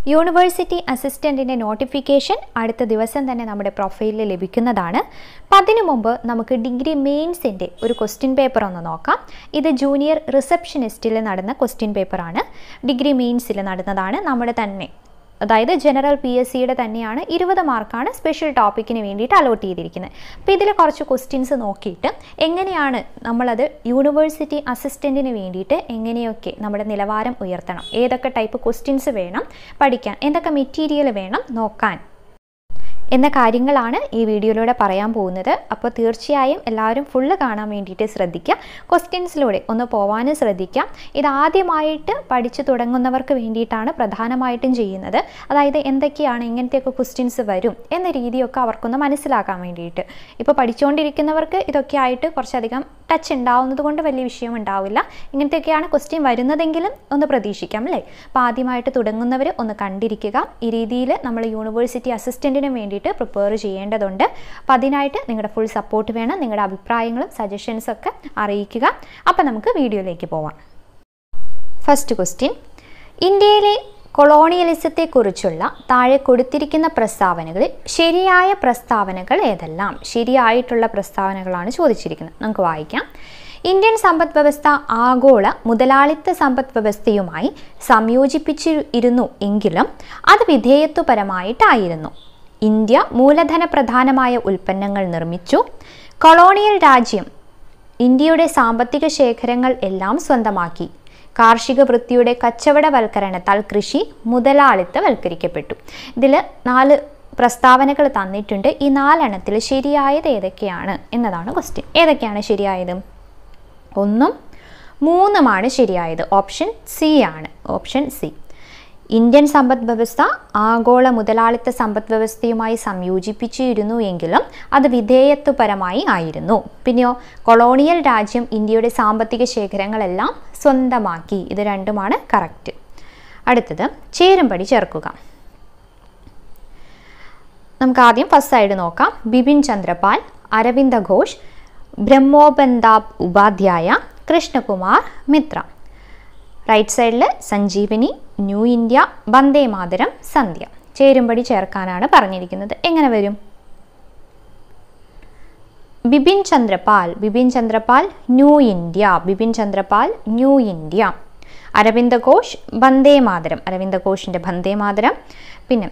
university അസിസ്റ്റൻറ്റിൻ്റെ notification അടുത്ത ദിവസം തന്നെ നമ്മുടെ പ്രൊഫൈലിൽ ലഭിക്കുന്നതാണ് അപ്പം അതിനു മുമ്പ് നമുക്ക് ഡിഗ്രി മെയിൻസിൻ്റെ ഒരു ക്വസ്റ്റ്യൻ പേപ്പർ ഒന്ന് നോക്കാം ഇത് ജൂനിയർ റിസപ്ഷനിസ്റ്റിൽ നടന്ന ക്വസ്റ്റ്യൻ പേപ്പറാണ് ഡിഗ്രി മെയിൻസിൽ നടന്നതാണ് നമ്മുടെ തന്നെ അതായത് ജനറൽ പി എസ് സിയുടെ തന്നെയാണ് ഇരുപത് മാർക്കാണ് സ്പെഷ്യൽ ടോപ്പിക്കിന് വേണ്ടിയിട്ട് അലോട്ട് ചെയ്തിരിക്കുന്നത് അപ്പോൾ ഇതിൽ കുറച്ച് ക്വസ്റ്റ്യൻസ് നോക്കിയിട്ട് എങ്ങനെയാണ് നമ്മളത് യൂണിവേഴ്സിറ്റി അസിസ്റ്റൻറ്റിന് വേണ്ടിയിട്ട് എങ്ങനെയൊക്കെ നമ്മുടെ നിലവാരം ഉയർത്തണം ഏതൊക്കെ ടൈപ്പ് ക്വസ്റ്റ്യൻസ് വേണം പഠിക്കാൻ എന്തൊക്കെ മെറ്റീരിയൽ വേണം നോക്കാൻ എന്ന കാര്യങ്ങളാണ് ഈ വീഡിയോയിലൂടെ പറയാൻ പോകുന്നത് അപ്പോൾ തീർച്ചയായും എല്ലാവരും ഫുള്ള് കാണാൻ വേണ്ടിയിട്ട് ശ്രദ്ധിക്കുക ക്വസ്റ്റ്യൻസിലൂടെ ഒന്ന് പോവാനും ശ്രദ്ധിക്കാം ഇത് ആദ്യമായിട്ട് പഠിച്ചു തുടങ്ങുന്നവർക്ക് വേണ്ടിയിട്ടാണ് പ്രധാനമായിട്ടും ചെയ്യുന്നത് അതായത് എന്തൊക്കെയാണ് ഇങ്ങനത്തെയൊക്കെ ക്വസ്റ്റ്യൻസ് വരും എന്ന രീതിയൊക്കെ അവർക്കൊന്ന് മനസ്സിലാക്കാൻ വേണ്ടിയിട്ട് ഇപ്പോൾ പഠിച്ചുകൊണ്ടിരിക്കുന്നവർക്ക് ഇതൊക്കെ ആയിട്ട് കുറച്ചധികം ടച്ച് ഉണ്ടാവുന്നത് കൊണ്ട് വലിയ വിഷയം ഉണ്ടാവില്ല ഇങ്ങനത്തെയൊക്കെയാണ് ക്വസ്റ്റ്യൻ വരുന്നതെങ്കിലും ഒന്ന് പ്രതീക്ഷിക്കാം അല്ലേ അപ്പോൾ ആദ്യമായിട്ട് തുടങ്ങുന്നവർ ഒന്ന് കണ്ടിരിക്കുക ഈ രീതിയിൽ നമ്മൾ യൂണിവേഴ്സിറ്റി അസിസ്റ്റൻറ്റിന് വേണ്ടിയിട്ട് പ്രിപ്പയർ ചെയ്യേണ്ടതുണ്ട് അപ്പോൾ അതിനായിട്ട് നിങ്ങളുടെ ഫുൾ സപ്പോർട്ട് വേണം നിങ്ങളുടെ അഭിപ്രായങ്ങളും സജഷൻസും ഒക്കെ അറിയിക്കുക അപ്പോൾ നമുക്ക് വീഡിയോയിലേക്ക് പോവാം ഫസ്റ്റ് ക്വസ്റ്റ്യൻ ഇന്ത്യയിലെ കൊളോണിയലിസത്തെക്കുറിച്ചുള്ള താഴെ കൊടുത്തിരിക്കുന്ന പ്രസ്താവനകളിൽ ശരിയായ പ്രസ്താവനകൾ ഏതെല്ലാം ശരിയായിട്ടുള്ള പ്രസ്താവനകളാണ് ചോദിച്ചിരിക്കുന്നത് നമുക്ക് വായിക്കാം ഇന്ത്യൻ സമ്പദ് വ്യവസ്ഥ ആഗോള മുതലാളിത്ത സമ്പദ് വ്യവസ്ഥയുമായി സംയോജിപ്പിച്ചിരുന്നു എങ്കിലും അത് വിധേയത്വപരമായിട്ടായിരുന്നു ഇന്ത്യ മൂലധന പ്രധാനമായ ഉൽപ്പന്നങ്ങൾ നിർമ്മിച്ചു കൊളോണിയൽ രാജ്യം ഇന്ത്യയുടെ സാമ്പത്തിക ശേഖരങ്ങൾ എല്ലാം സ്വന്തമാക്കി കാർഷിക വൃത്തിയുടെ കച്ചവടവൽക്കരണത്താൽ കൃഷി മുതലാളിത്തവൽക്കരിക്കപ്പെട്ടു ഇതിൽ നാല് പ്രസ്താവനകൾ തന്നിട്ടുണ്ട് ഈ നാലെണ്ണത്തിൽ ശരിയായത് ഏതൊക്കെയാണ് എന്നതാണ് ക്വസ്റ്റ്യൻ ഏതൊക്കെയാണ് ശരിയായത് ഒന്നും മൂന്നുമാണ് ശരിയായത് ഓപ്ഷൻ സി ആണ് ഓപ്ഷൻ സി ഇന്ത്യൻ സമ്പദ് വ്യവസ്ഥ ആഗോള മുതലാളിത്ത സമ്പദ് വ്യവസ്ഥയുമായി സംയോജിപ്പിച്ചിരുന്നു എങ്കിലും അത് വിധേയത്വപരമായി ആയിരുന്നു പിന്നെയോ കൊളോണിയൽ രാജ്യം ഇന്ത്യയുടെ സാമ്പത്തിക ശേഖരങ്ങളെല്ലാം സ്വന്തമാക്കി ഇത് രണ്ടുമാണ് കറക്റ്റ് അടുത്തത് ചേരുംപടി ചേർക്കുക നമുക്ക് ആദ്യം ഫസ്റ്റ് സൈഡ് നോക്കാം ബിപിൻ ചന്ദ്രപാൽ അരവിന്ദ ഘോഷ് ബ്രഹ്മോബന്താബ് ഉപാധ്യായ കൃഷ്ണകുമാർ മിത്ര റൈറ്റ് സൈഡിൽ സഞ്ജീവനി ന്യൂ ഇന്ത്യ വന്ദേ മാതരം സന്ധ്യ ചേരുംപടി ചേർക്കാനാണ് പറഞ്ഞിരിക്കുന്നത് എങ്ങനെ വരും Bipin Chandrapal Bipin Chandrapal new India Bipin Chandrapal new India Aravinda Ghosh Vande Mataram Aravinda ഘോഷിൻ്റെ വന്ദേ മാതരം പിന്നെ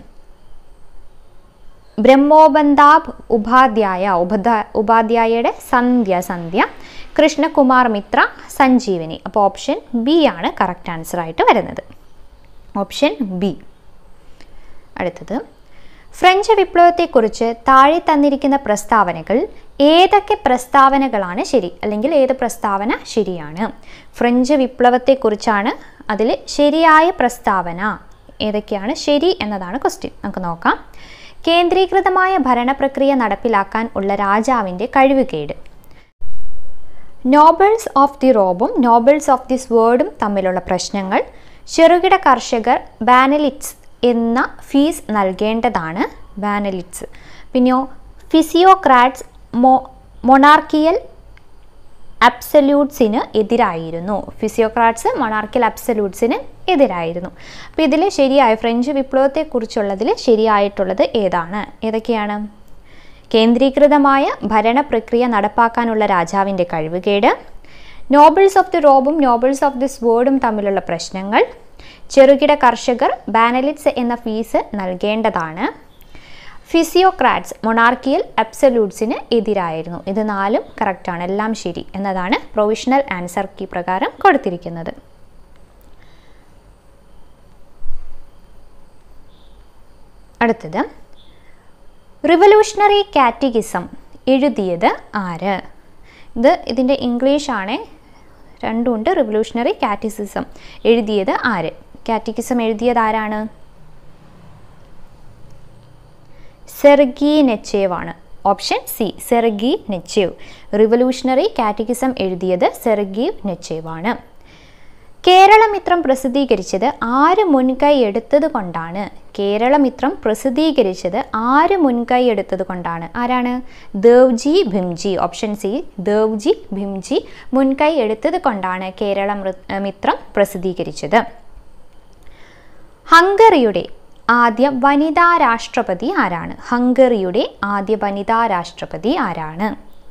ബ്രഹ്മോബന്താബ് ഉപാധ്യായ ഉപധ ഉപാധ്യായയുടെ സന്ധ്യ സന്ധ്യ കൃഷ്ണകുമാർ മിത്ര സഞ്ജീവനി അപ്പോൾ ഓപ്ഷൻ ബി ആണ് കറക്റ്റ് ആൻസർ ആയിട്ട് വരുന്നത് ഓപ്ഷൻ ബി അടുത്തത് ഫ്രഞ്ച് വിപ്ലവത്തെക്കുറിച്ച് താഴെ തന്നിരിക്കുന്ന പ്രസ്താവനകൾ ഏതൊക്കെ പ്രസ്താവനകളാണ് ശരി അല്ലെങ്കിൽ ഏത് പ്രസ്താവന ശരിയാണ് ഫ്രഞ്ച് വിപ്ലവത്തെക്കുറിച്ചാണ് അതിൽ ശരിയായ പ്രസ്താവന ഏതൊക്കെയാണ് ശരി എന്നതാണ് ക്വസ്റ്റ്യൻ നമുക്ക് നോക്കാം കേന്ദ്രീകൃതമായ ഭരണപ്രക്രിയ നടപ്പിലാക്കാൻ ഉള്ള രാജാവിൻ്റെ കഴിവുകേട് നോബൽസ് ഓഫ് ദി റോബും നോബൽസ് ഓഫ് ദി സ്വേർഡും തമ്മിലുള്ള പ്രശ്നങ്ങൾ ചെറുകിട കർഷകർ ബാനലിറ്റ്സ് എന്ന ഫീസ് നൽകേണ്ടതാണ് ബാനലിറ്റ്സ് പിന്നെയോ ഫിസിയോക്രാറ്റ്സ് മോ മൊണാർക്കിയൽ അബ്സല്യൂട്ട്സിന് എതിരായിരുന്നു ഫിസിയോക്രാറ്റ്സ് മൊണാർക്കിയൽ അബ്സല്യൂട്ട്സിന് എതിരായിരുന്നു അപ്പോൾ ഇതിൽ ശരിയായ ഫ്രഞ്ച് വിപ്ലവത്തെക്കുറിച്ചുള്ളതിൽ ശരിയായിട്ടുള്ളത് ഏതാണ് ഏതൊക്കെയാണ് കേന്ദ്രീകൃതമായ ഭരണപ്രക്രിയ നടപ്പാക്കാനുള്ള രാജാവിൻ്റെ കഴിവുകേട് നോബിൾസ് ഓഫ് ദി റോബും നോബിൾസ് ഓഫ് ദി സ്വേർഡും തമ്മിലുള്ള പ്രശ്നങ്ങൾ ചെറുകിട കർഷകർ ബാനലിറ്റ്സ് എന്ന ഫീസ് നൽകേണ്ടതാണ് ഫിസിയോക്രാറ്റ്സ് മൊണാർക്കിയൽ അബ്സല്യൂട്ട്സിന് എതിരായിരുന്നു ഇത് നാലും കറക്റ്റാണ് എല്ലാം ശരി എന്നതാണ് പ്രൊവിഷണൽ ആൻസർ കീ പ്രകാരം കൊടുത്തിരിക്കുന്നത് അടുത്തത് റിവല്യൂഷണറി കാറ്റഗിസം എഴുതിയത് ആര് ഇത് ഇതിൻ്റെ ഇംഗ്ലീഷാണ് രണ്ടുമുണ്ട് റിവല്യൂഷണറി കാറ്റഗിസം എഴുതിയത് ആര് കാറ്റഗിസം എഴുതിയത് ആരാണ് സെർഗി നെച്ചേവ് ആണ് option C Sergey Nechayev revolutionary catechism എഴുതിയത് സെർഗി നെച്ചേവ് ആണ് കേരളമിത്രം പ്രസിദ്ധീകരിച്ചത് ആര് മുൻകൈ എടുത്തത് കൊണ്ടാണ് കേരളമിത്രം പ്രസിദ്ധീകരിച്ചത് ആര് മുൻകൈ എടുത്തത് കൊണ്ടാണ് ആരാണ് ദേവ്ജി ഭീംജി ഓപ്ഷൻ സി ദേവ്ജി ഭീംജി മുൻകൈ എടുത്തത് കൊണ്ടാണ് കേരള മിത്രം പ്രസിദ്ധീകരിച്ചത് ഹംഗറിയുടെ ആദ്യ വനിതാ രാഷ്ട്രപതി ആരാണ് ഹംഗറിയുടെ ആദ്യ വനിതാ രാഷ്ട്രപതി ആരാണ്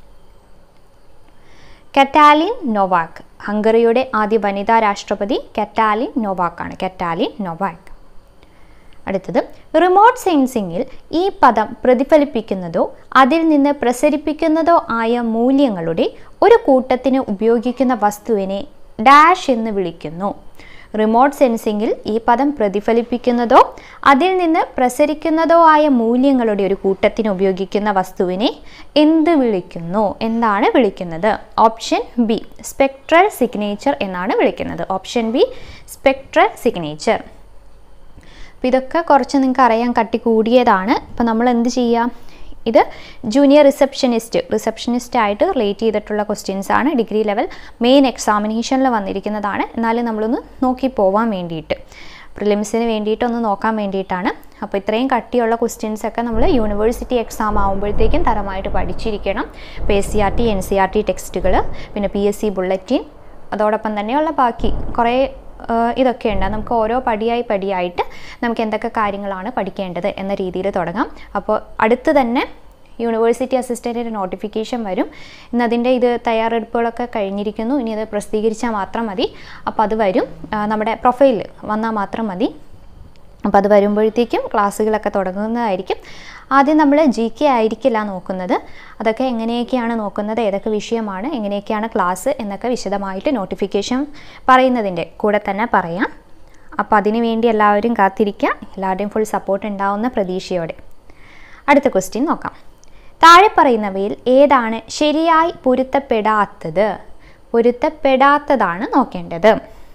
കറ്റാലിൻ നൊവാക് ഹംഗറിയുടെ ആദ്യ വനിതാ രാഷ്ട്രപതി കറ്റാലിൻ നൊവാക്കാണ് കറ്റാലിൻ നൊവാക് അടുത്തത് റിമോട്ട് സെൻസിങ്ങിൽ ഈ പദം പ്രതിഫലിപ്പിക്കുന്നതോ അതിൽ നിന്ന് പ്രസരിപ്പിക്കുന്നതോ ആയ മൂല്യങ്ങളുടെ ഒരു കൂട്ടത്തിന് ഉപയോഗിക്കുന്ന വസ്തുവിനെ ഡാഷ് എന്ന് വിളിക്കുന്നു റിമോട്ട് സെൻസിങ്ങിൽ ഈ പദം പ്രതിഫലിപ്പിക്കുന്നതോ അതിൽ നിന്ന് പ്രസരിക്കുന്നതോ ആയ മൂല്യങ്ങളുടെ ഒരു കൂട്ടത്തിന് ഉപയോഗിക്കുന്ന വസ്തുവിനെ എന്ത് വിളിക്കുന്നു എന്താണ് വിളിക്കുന്നത് ഓപ്ഷൻ ബി സ്പെക്ട്രൽ സിഗ്നേച്ചർ എന്നാണ് വിളിക്കുന്നത് ഓപ്ഷൻ ബി സ്പെക്ട്രൽ സിഗ്നേച്ചർ അപ്പോൾ ഇതൊക്കെ കുറച്ച് നിങ്ങൾക്ക് അറിയാൻ കട്ടി കൂടിയതാണ് അപ്പോൾ നമ്മൾ എന്ത് ചെയ്യുക ഇത് ജൂനിയർ റിസപ്ഷനിസ്റ്റ് റിസപ്ഷനിസ്റ്റ് ആയിട്ട് റിലേറ്റ് ചെയ്തിട്ടുള്ള ക്വസ്റ്റ്യൻസ് ആണ് ഡിഗ്രി ലെവൽ മെയിൻ എക്സാമിനേഷനിൽ വന്നിരിക്കുന്നതാണ് എന്നാലും നമ്മളൊന്ന് നോക്കി പോവാൻ വേണ്ടിയിട്ട് പ്രിലിംസിന് വേണ്ടിയിട്ടൊന്ന് നോക്കാൻ വേണ്ടിയിട്ടാണ് അപ്പോൾ ഇത്രയും കട്ടിയുള്ള ക്വസ്റ്റ്യൻസ് ഒക്കെ നമ്മൾ യൂണിവേഴ്സിറ്റി എക്സാം ആകുമ്പോഴത്തേക്കും തരമായിട്ട് പഠിച്ചിരിക്കണം ഇപ്പോൾ S C R T N C R T ടെക്സ്റ്റുകൾ പിന്നെ പി എസ് സി ബുള്ളറ്റിൻ അതോടൊപ്പം തന്നെയുള്ള ബാക്കി കുറേ ഇതൊക്കെയുണ്ട് നമുക്ക് ഓരോ പടിയായി പടിയായിട്ട് നമുക്ക് എന്തൊക്കെ കാര്യങ്ങളാണ് പഠിക്കേണ്ടത് എന്ന രീതിയിൽ തുടങ്ങാം അപ്പോൾ അടുത്ത് തന്നെ യൂണിവേഴ്സിറ്റി അസിസ്റ്റൻറ്റിൻ്റെ നോട്ടിഫിക്കേഷൻ വരും ഇന്ന് അതിൻ്റെ ഇത് തയ്യാറെടുപ്പുകളൊക്കെ കഴിഞ്ഞിരിക്കുന്നു ഇനി അത് പ്രസിദ്ധീകരിച്ചാൽ മാത്രം മതി അപ്പോൾ അത് വരും നമ്മുടെ പ്രൊഫൈലിൽ വന്നാൽ മാത്രം മതി അപ്പോൾ അത് വരുമ്പോഴത്തേക്കും ക്ലാസ്സുകളൊക്കെ തുടങ്ങുന്നതായിരിക്കും ആദ്യം നമ്മൾ ജി കെ ആയിരിക്കില്ല നോക്കുന്നത് അതൊക്കെ എങ്ങനെയൊക്കെയാണ് നോക്കുന്നത് ഏതൊക്കെ വിഷയമാണ് എങ്ങനെയൊക്കെയാണ് ക്ലാസ് എന്നൊക്കെ വിശദമായിട്ട് നോട്ടിഫിക്കേഷൻ പറയുന്നതിൻ്റെ കൂടെ തന്നെ പറയാം അപ്പോൾ അതിനു വേണ്ടി എല്ലാവരും കാത്തിരിക്കുക എല്ലാവരുടെയും ഫുൾ സപ്പോർട്ട് ഉണ്ടാവുന്ന പ്രതീക്ഷയോടെ അടുത്ത ക്വസ്റ്റ്യൻ നോക്കാം താഴെ പറയുന്നവയിൽ ഏതാണ് ശരിയായി പൊരുത്തപ്പെടാത്തത് പൊരുത്തപ്പെടാത്തതാണ് നോക്കേണ്ടത്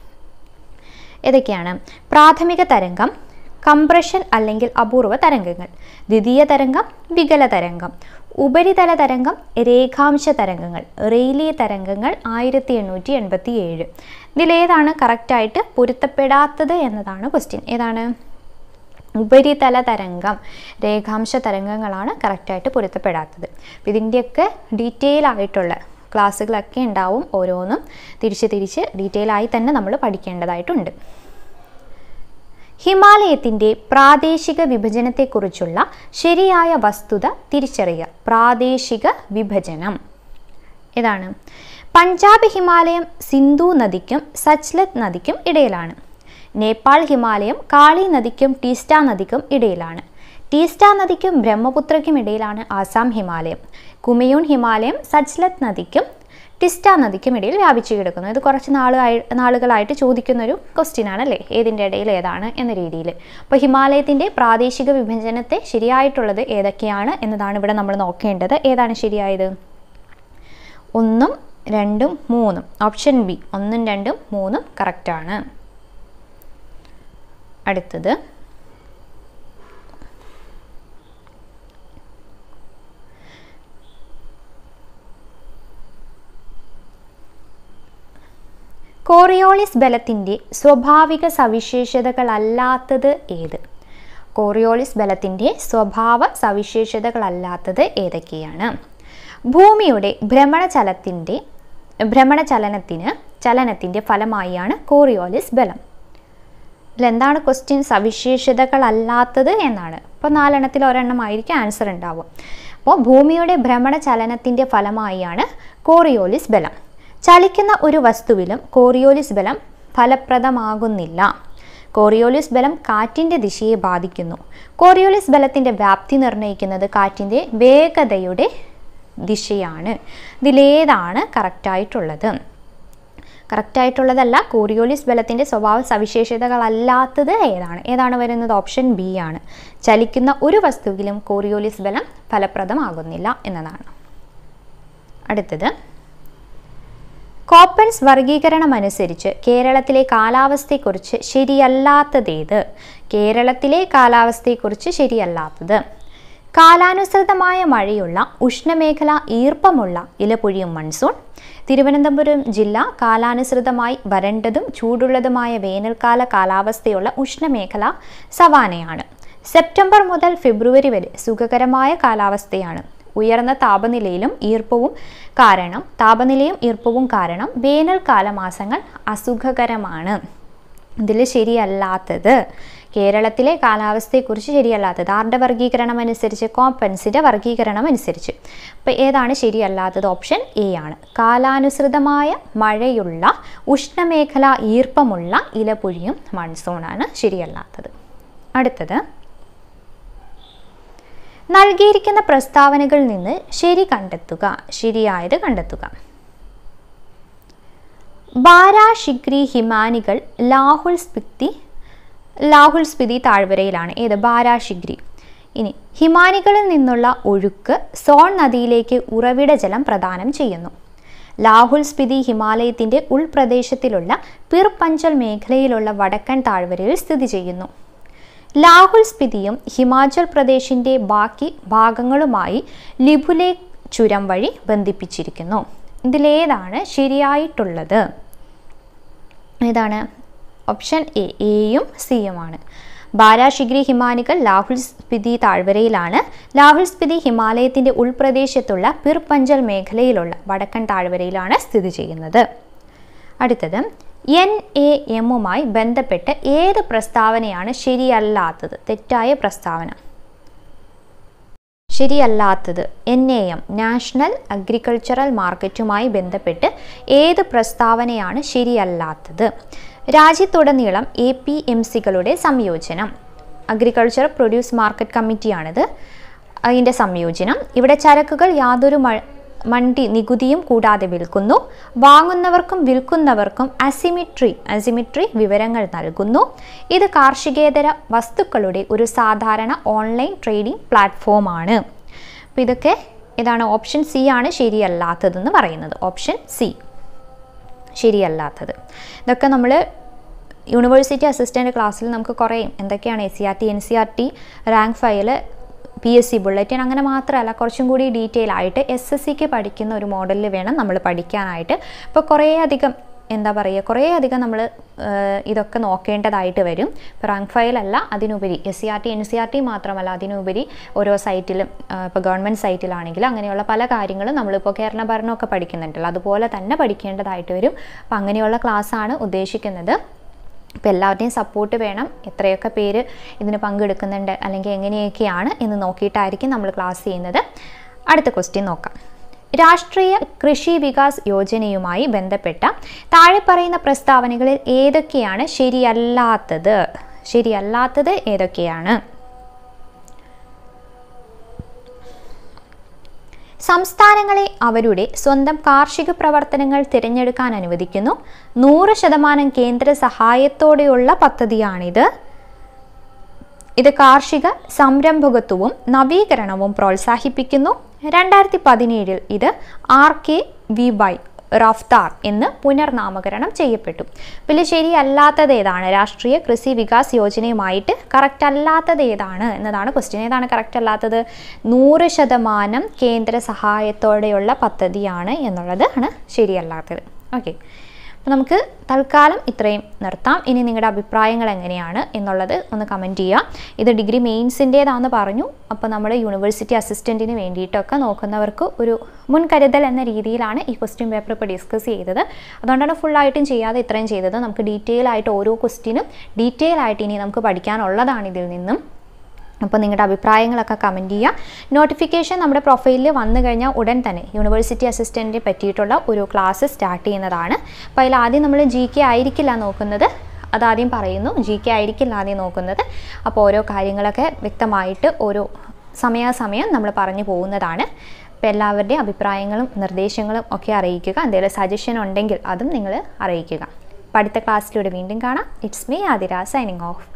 ഏതൊക്കെയാണ് പ്രാഥമിക തരംഗം കംപ്രഷൻ അല്ലെങ്കിൽ അപൂർവ തരംഗങ്ങൾ ദ്വിതീയ തരംഗം വികല തരംഗം ഉപരിതല തരംഗം രേഖാംശ തരംഗങ്ങൾ റെയിലേ തരംഗങ്ങൾ ആയിരത്തി എണ്ണൂറ്റി എൺപത്തി ഏഴ് ഇതിലേതാണ് കറക്റ്റായിട്ട് പൊരുത്തപ്പെടാത്തത് എന്നതാണ് ക്വസ്റ്റ്യൻ ഏതാണ് ഉപരിതല തരംഗം രേഖാംശ തരംഗങ്ങളാണ് കറക്റ്റായിട്ട് പൊരുത്തപ്പെടാത്തത് അപ്പോൾ ഇതിൻ്റെയൊക്കെ ഡീറ്റെയിൽ ആയിട്ടുള്ള ക്ലാസ്സുകളൊക്കെ ഉണ്ടാവും ഓരോന്നും തിരിച്ച് തിരിച്ച് ഡീറ്റെയിൽ ആയി തന്നെ നമ്മൾ പഠിക്കേണ്ടതായിട്ടുണ്ട് ഹിമാലയത്തിൻ്റെ പ്രാദേശിക വിഭജനത്തെക്കുറിച്ചുള്ള ശരിയായ വസ്തുത തിരിച്ചറിയുക പ്രാദേശിക വിഭജനം ഇതാണ് പഞ്ചാബ് ഹിമാലയം സിന്ധു നദിക്കും സച്ലത് നദിക്കും ഇടയിലാണ് നേപ്പാൾ ഹിമാലയം കാളി നദിക്കും ടീസ്റ്റ നദിക്കും ഇടയിലാണ് ടീസ്റ്റ നദിക്കും ബ്രഹ്മപുത്രയ്ക്കും ഇടയിലാണ് ആസാം ഹിമാലയം കുമയൂൺ ഹിമാലയം സച്ലത് നദിക്കും ടിസ്റ്റ നദിക്കും ഇടയിൽ വ്യാപിച്ചു കിടക്കുന്നു ഇത് കുറച്ച് നാളായി നാളുകളായിട്ട് ചോദിക്കുന്ന ഒരു ക്വസ്റ്റ്യൻ ആണല്ലേ ഏതിൻ്റെ ഇടയിൽ ഏതാണ് എന്ന രീതിയിൽ അപ്പോൾ ഹിമാലയത്തിൻ്റെ പ്രാദേശിക വിഭജനത്തെ ശരിയായിട്ടുള്ളത് ഏതൊക്കെയാണ് എന്നതാണ് ഇവിടെ നമ്മൾ നോക്കേണ്ടത് ഏതാണ് ശരിയായത് ഒന്നും രണ്ടും മൂന്നും ഓപ്ഷൻ ബി ഒന്നും രണ്ടും മൂന്നും കറക്റ്റാണ് അടുത്തത് കോറിയോളിസ് ബലത്തിൻ്റെ സ്വാഭാവിക സവിശേഷതകളല്ലാത്തത് ഏത് കോറിയോളിസ് ബലത്തിൻ്റെ സ്വഭാവ സവിശേഷതകളല്ലാത്തത് ഏതൊക്കെയാണ് ഭൂമിയുടെ ഭ്രമണചലത്തിൻ്റെ ഭ്രമണചലനത്തിന് ചലനത്തിൻ്റെ ഫലമായാണ് കോറിയോളിസ് ബലം ഇതിലെന്താണ് ക്വസ്റ്റ്യൻ സവിശേഷതകളല്ലാത്തത് എന്നാണ് ഇപ്പോൾ നാലെണ്ണത്തിൽ ഒരെണ്ണമായിരിക്കും ആൻസർ ഉണ്ടാവുക അപ്പോൾ ഭൂമിയുടെ ഭ്രമണചലനത്തിൻ്റെ ഫലമായാണ് കോറിയോളിസ് ബലം ചലിക്കുന്ന ഒരു വസ്തുവിലും കോറിയോലിസ് ബലം ഫലപ്രദമാകുന്നില്ല കോറിയോലിസ് ബലം കാറ്റിൻ്റെ ദിശയെ ബാധിക്കുന്നു കോറിയോലിസ് ബലത്തിൻ്റെ വ്യാപ്തി നിർണ്ണയിക്കുന്നത് കാറ്റിൻ്റെ വേഗതയുടെ ദിശയാണ് ഇതിലേതാണ് കറക്റ്റായിട്ടുള്ളത് കറക്റ്റായിട്ടുള്ളതല്ല കോറിയോലിസ് ബലത്തിൻ്റെ സ്വഭാവ സവിശേഷതകളല്ലാത്തത് ഏതാണ് ഏതാണ് വരുന്നത് ഓപ്ഷൻ ബി ആണ് ചലിക്കുന്ന ഒരു വസ്തുവിലും കോറിയോലിസ് ബലം ഫലപ്രദമാകുന്നില്ല എന്നതാണ് അടുത്തത് കോപ്പൻസ് വർഗീകരണം അനുസരിച്ച് കേരളത്തിലെ കാലാവസ്ഥയെക്കുറിച്ച് ശരിയല്ലാത്തതേത് കേരളത്തിലെ കാലാവസ്ഥയെക്കുറിച്ച് ശരിയല്ലാത്തത് കാലാനുസൃതമായ മഴയുള്ള ഉഷ്ണമേഖല ഈർപ്പമുള്ള ഇലപൊഴിയും മൺസൂൺ തിരുവനന്തപുരം ജില്ല കാലാനുസൃതമായി വരണ്ടതും ചൂടുള്ളതുമായ വേനൽക്കാല കാലാവസ്ഥയുള്ള ഉഷ്ണമേഖല സവാനയാണ് സെപ്റ്റംബർ മുതൽ ഫെബ്രുവരി വരെ സുഖകരമായ കാലാവസ്ഥയാണ് ഉയർന്ന താപനിലയിലും ഈർപ്പവും കാരണം താപനിലയും ഈർപ്പവും കാരണം വേനൽക്കാല മാസങ്ങൾ അസുഖകരമാണ് ഇതിൽ ശരിയല്ലാത്തത് കേരളത്തിലെ കാലാവസ്ഥയെക്കുറിച്ച് ശരിയല്ലാത്തത് ആരുടെ വർഗീകരണം അനുസരിച്ച് കോമ്പൻസിൻ്റെ വർഗീകരണം അനുസരിച്ച് അപ്പോൾ ഏതാണ് ശരിയല്ലാത്തത് ഓപ്ഷൻ എ ആണ് കാലാനുസൃതമായ മഴയുള്ള ഉഷ്ണമേഖല ഈർപ്പമുള്ള ഇലപൊഴിയും മൺസൂണാണ് ശരിയല്ലാത്തത് അടുത്തത് നൽകിയിരിക്കുന്ന പ്രസ്താവനകളിൽ നിന്ന് ശരി കണ്ടെത്തുക ശരിയായത് കണ്ടെത്തുക ബാരാഷിഗ്രി ഹിമാനികൾ ലാഹുൽ സ്പിത്തി ലാഹുൽ സ്പിതി താഴ്വരയിലാണ് ഏത് ബാരാഷിഗ്രി ഇനി ഹിമാനികളിൽ നിന്നുള്ള ഒഴുക്ക് സോൺ നദിയിലേക്ക് ഉറവിട ജലം പ്രദാനം ചെയ്യുന്നു ലാഹുൽ സ്പിതി ഹിമാലയത്തിൻ്റെ ഉൾപ്രദേശത്തിലുള്ള പിർ പഞ്ചൽ മേഖലയിലുള്ള വടക്കൻ താഴ്വരയിൽ സ്ഥിതി ചെയ്യുന്നു ലാഹുൽ സ്പിതിയും ഹിമാചൽ പ്രദേശിൻ്റെ ബാക്കി ഭാഗങ്ങളുമായി ലിബുലെ ചുരം വഴി ബന്ധിപ്പിച്ചിരിക്കുന്നു ഇതിലേതാണ് ശരിയായിട്ടുള്ളത് ഏതാണ് ഓപ്ഷൻ എ എയും സിയുമാണ് ബാരാഷിഗ്രി ഹിമാനികൾ ലാഹുൽ സ്പിതി താഴ്വരയിലാണ് ലാഹുൽ സ്പിതി ഹിമാലയത്തിൻ്റെ ഉൾപ്രദേശത്തുള്ള പിർ പഞ്ചൽ മേഖലയിലുള്ള വടക്കൻ താഴ്വരയിലാണ് സ്ഥിതി ചെയ്യുന്നത് അടുത്തത് എൻ എ എമ്മുമായി ബന്ധപ്പെട്ട് ഏത് പ്രസ്താവനയാണ് ശരിയല്ലാത്തത് തെറ്റായ പ്രസ്താവന ശരിയല്ലാത്തത് N A M national agricultural മാർക്കറ്റുമായി ബന്ധപ്പെട്ട് ഏത് പ്രസ്താവനയാണ് ശരിയല്ലാത്തത് രാജ്യത്തുടനീളം എ പി എം സികളുടെ സംയോജനം അഗ്രികൾച്ചർ പ്രൊഡ്യൂസ് മാർക്കറ്റ് കമ്മിറ്റിയാണിത് അതിൻ്റെ സംയോജനം ഇവിടെ ചരക്കുകൾ യാതൊരു മ മണ്ടി നികുതിയും കൂടാതെ വിൽക്കുന്നു വാങ്ങുന്നവർക്കും വിൽക്കുന്നവർക്കും അസിമിട്രി അസിമിട്രി വിവരങ്ങൾ നൽകുന്നു ഇത് കാർഷികേതര വസ്തുക്കളുടെ ഒരു സാധാരണ ഓൺലൈൻ ട്രേഡിംഗ് പ്ലാറ്റ്ഫോമാണ് അപ്പോൾ ഇതൊക്കെ ഇതാണ് ഓപ്ഷൻ സി ആണ് ശരിയല്ലാത്തതെന്ന് പറയുന്നത് ഓപ്ഷൻ സി ശരിയല്ലാത്തത് ഇതൊക്കെ നമ്മൾ യൂണിവേഴ്സിറ്റി അസിസ്റ്റൻ്റ് ക്ലാസ്സിൽ നമുക്ക് കുറേ എന്തൊക്കെയാണ് S C R T N C R T rank file P S C bulletin അങ്ങനെ മാത്രമല്ല കുറച്ചും കൂടി ഡീറ്റെയിൽ ആയിട്ട് എസ് എസ് സിക്ക് പഠിക്കുന്ന ഒരു മോഡലിൽ വേണം നമ്മൾ പഠിക്കാനായിട്ട് ഇപ്പോൾ കുറേ അധികം എന്താ പറയുക കുറേ അധികം നമ്മൾ ഇതൊക്കെ നോക്കേണ്ടതായിട്ട് വരും ഇപ്പോൾ റാങ്ക് ഫയൽ അല്ല അതിനുപരി S C R T N C R T മാത്രമല്ല അതിനുപരി ഓരോ സൈറ്റിലും ഇപ്പോൾ ഗവൺമെൻറ് സൈറ്റിലാണെങ്കിൽ അങ്ങനെയുള്ള പല കാര്യങ്ങളും നമ്മളിപ്പോൾ കേരള ഭരണമൊക്കെ പഠിക്കുന്നുണ്ടല്ലോ അതുപോലെ തന്നെ പഠിക്കേണ്ടതായിട്ട് വരും അപ്പോൾ അങ്ങനെയുള്ള ക്ലാസ്സാണ് ഉദ്ദേശിക്കുന്നത് അപ്പോൾ എല്ലാവരുടെയും സപ്പോർട്ട് വേണം എത്രയൊക്കെ പേര് ഇതിന് പങ്കെടുക്കുന്നുണ്ട് അല്ലെങ്കിൽ എങ്ങനെയൊക്കെയാണ് എന്ന് നോക്കിയിട്ടായിരിക്കും നമ്മൾ ക്ലാസ് ചെയ്യുന്നത് അടുത്ത ക്വസ്റ്റ്യൻ നോക്കാം രാഷ്ട്രീയ കൃഷി വികാസ് യോജനയുമായി ബന്ധപ്പെട്ട താഴെ പറയുന്ന പ്രസ്താവനകളിൽ ഏതൊക്കെയാണ് ശരിയല്ലാത്തത് ശരിയല്ലാത്തത് ഏതൊക്കെയാണ് സംസ്ഥാനങ്ങളെ അവരുടെ സ്വന്തം കാർഷിക പ്രവർത്തനങ്ങൾ തിരഞ്ഞെടുക്കാൻ അനുവദിക്കുന്നു നൂറ് ശതമാനം കേന്ദ്ര സഹായത്തോടെയുള്ള പദ്ധതിയാണിത് ഇത് കാർഷിക സംരംഭകത്വവും നവീകരണവും പ്രോത്സാഹിപ്പിക്കുന്നു രണ്ടായിരത്തി പതിനേഴിൽ ഇത് R K V by Raftaar എന്ന് പുനർനാമകരണം ചെയ്യപ്പെട്ടു പിന്നെ ശരിയല്ലാത്തത് ഏതാണ് രാഷ്ട്രീയ കൃഷി വികാസ് യോജനയുമായിട്ട് കറക്റ്റ് അല്ലാത്തത് ഏതാണ് എന്നതാണ് ക്വസ്റ്റ്യൻ ഏതാണ് കറക്റ്റ് അല്ലാത്തത് നൂറ് ശതമാനം കേന്ദ്ര സഹായത്തോടെയുള്ള പദ്ധതിയാണ് എന്നുള്ളത് ആണ് ശരിയല്ലാത്തത് ഓക്കെ അപ്പോൾ നമുക്ക് തൽക്കാലം ഇത്രയും നിർത്താം ഇനി നിങ്ങളുടെ അഭിപ്രായങ്ങൾ എങ്ങനെയാണ് എന്നുള്ളത് ഒന്ന് കമൻറ്റ് ചെയ്യുക ഇത് ഡിഗ്രി മെയിൻസിൻ്റേതാണെന്ന് പറഞ്ഞു അപ്പോൾ നമ്മൾ യൂണിവേഴ്സിറ്റി അസിസ്റ്റൻറ്റിന് വേണ്ടിയിട്ടൊക്കെ നോക്കുന്നവർക്ക് ഒരു മുൻകരുതൽ എന്ന രീതിയിലാണ് ഈ ക്വസ്റ്റ്യൻ പേപ്പർ ഇപ്പോൾ ഡിസ്കസ് ചെയ്തത് അതുകൊണ്ടാണ് ഫുള്ളായിട്ടും ചെയ്യാതെ ഇത്രയും ചെയ്തത് നമുക്ക് ഡീറ്റെയിൽ ആയിട്ട് ഓരോ ക്വസ്റ്റ്യനും ഡീറ്റെയിൽ ആയിട്ട് ഇനി നമുക്ക് പഠിക്കാനുള്ളതാണ് ഇതിൽ നിന്നും അപ്പോൾ നിങ്ങളുടെ അഭിപ്രായങ്ങളൊക്കെ കമൻറ്റ് ചെയ്യുക നോട്ടിഫിക്കേഷൻ നമ്മുടെ പ്രൊഫൈലിൽ വന്നു കഴിഞ്ഞാൽ ഉടൻ തന്നെ യൂണിവേഴ്സിറ്റി അസിസ്റ്റൻറ്റിനെ പറ്റിയിട്ടുള്ള ഒരു ക്ലാസ് സ്റ്റാർട്ട് ചെയ്യുന്നതാണ് അപ്പോൾ അതിൽ ആദ്യം നമ്മൾ ജി കെ ആയിരിക്കില്ല നോക്കുന്നത് അതാദ്യം പറയുന്നു ജി കെ ആയിരിക്കില്ല ആദ്യം നോക്കുന്നത് അപ്പോൾ ഓരോ കാര്യങ്ങളൊക്കെ വ്യക്തമായിട്ട് ഓരോ സമയാസമയം നമ്മൾ പറഞ്ഞു പോകുന്നതാണ് അപ്പോൾ എല്ലാവരുടെയും അഭിപ്രായങ്ങളും നിർദ്ദേശങ്ങളും ഒക്കെ അറിയിക്കുക എന്തെങ്കിലും സജഷൻ ഉണ്ടെങ്കിൽ അതും നിങ്ങൾ അറിയിക്കുക അപ്പോൾ അടുത്ത ക്ലാസ്സിലൂടെ വീണ്ടും കാണാം it's me Athira signing of